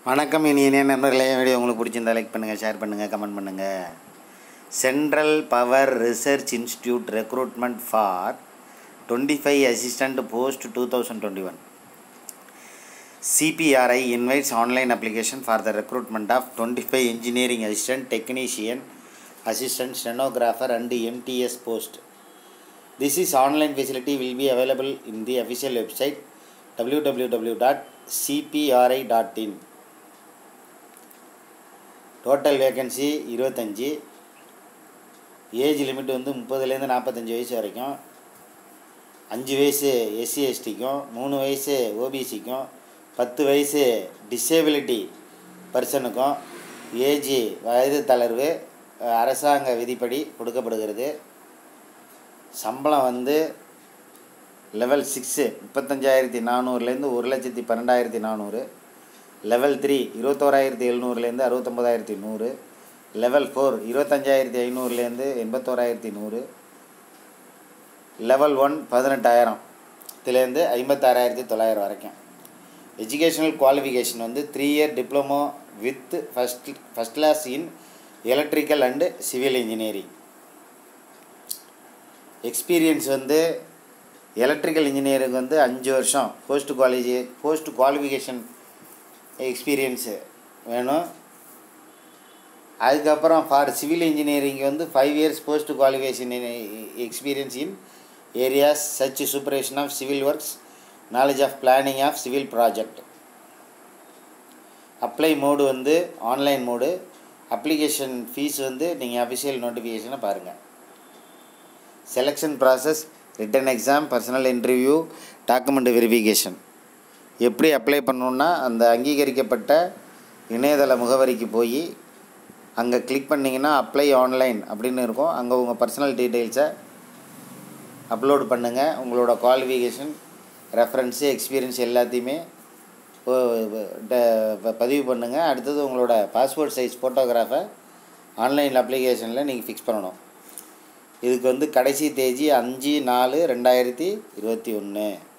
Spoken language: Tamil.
வணக்கம் இனி இனிய நண்பர்களே வீடியோ உங்களுக்கு பிடிச்சிருந்தா லைக் பண்ணுங்கள் ஷேர் பண்ணுங்கள் கமெண்ட் பண்ணுங்கள் central power research institute recruitment for twenty five assistant post two thousand twenty one CPRI invites online application for the recruitment of 25 engineering assistant, technician, assistant, stenographer and MTS post. This is online facility will be available in the official website www.cpri.in. Total vacancy இருபத்தஞ்சி ஏஜ் லிமிட் வந்து முப்பதுலேருந்து நாற்பத்தஞ்சு வயசு வரைக்கும் அஞ்சு வயசு எஸ்சி எஸ்டிக்கும் மூணு வயசு ஓபிசிக்கும் பத்து வயசு டிசேபிலிட்டி பர்சனுக்கும் ஏஜி வயது தளர்வு அஹ், அரசாங்க விதிப்படி கொடுக்கப்படுகிறது சம்பளம் வந்து லெவல் சிக்ஸு முப்பத்தஞ்சாயிரத்தி நானூறுலேருந்து ஒரு லட்சத்தி பன்னெண்டாயிரத்தி நானூறு லெவல் த்ரீ இருபத்தோராயிரத்தி எழுநூறுலேருந்து அறுபத்தொம்பதாயிரத்தி நூறு லெவல் ஃபோர் இருபத்தஞ்சாயிரத்தி ஐநூறுலேருந்து எண்பத்தோராயிரத்தி நூறு லெவல் ஒன் பதினெட்டாயிரம் இதுலேருந்து ஐம்பத்தாறாயிரத்தி தொள்ளாயிரம் வரைக்கும் எஜுகேஷனல் குவாலிஃபிகேஷன் வந்து three year diploma with first first class in electrical and civil engineering experience வந்து எலக்ட்ரிக்கல் இன்ஜினியரிங் வந்து அஞ்சு வருஷம் post quali post qualification experience வேணும் அதுக்கப்புறம் ஃபார் சிவில் இன்ஜினியரிங் வந்து five years post qualification experience in areas such supervision of civil works knowledge of planning of civil project apply mode வந்து ஆன்லைன் மோடு அப்ளிகேஷன் ஃபீஸ் வந்து நீங்கள் அஃபிஷியல் நோட்டிஃபிகேஷனை பாருங்கள் selection process written exam personal interview document verification எப்படி அப்ளை பண்ணணுன்னா அந்த அங்கீகரிக்கப்பட்ட இணையதள முகவரிக்கு போய் அங்கே கிளிக் பண்ணிங்கன்னா அப்ளை ஆன்லைன் அப்படின்னு இருக்கும் அங்கே உங்கள் பர்சனல் டீட்டெயில்ஸை அப்லோட் பண்ணுங்கள் உங்களோட குவாலிஃபிகேஷன் ரெஃபரன்ஸு எக்ஸ்பீரியன்ஸ் எல்லாத்தையுமே ப- ப- பதிவு பண்ணுங்கள் அடுத்தது உங்களோட பாஸ்போர்ட் சைஸ் ஃபோட்டோகிராஃபை ஆன்லைன் அப்ளிகேஷனில் நீங்கள் ஃபிக்ஸ் பண்ணணும் இதுக்கு வந்து கடைசி தேதி அஞ்சு நாலு ரெண்டாயிரத்தி இருபத்தி ஒன்று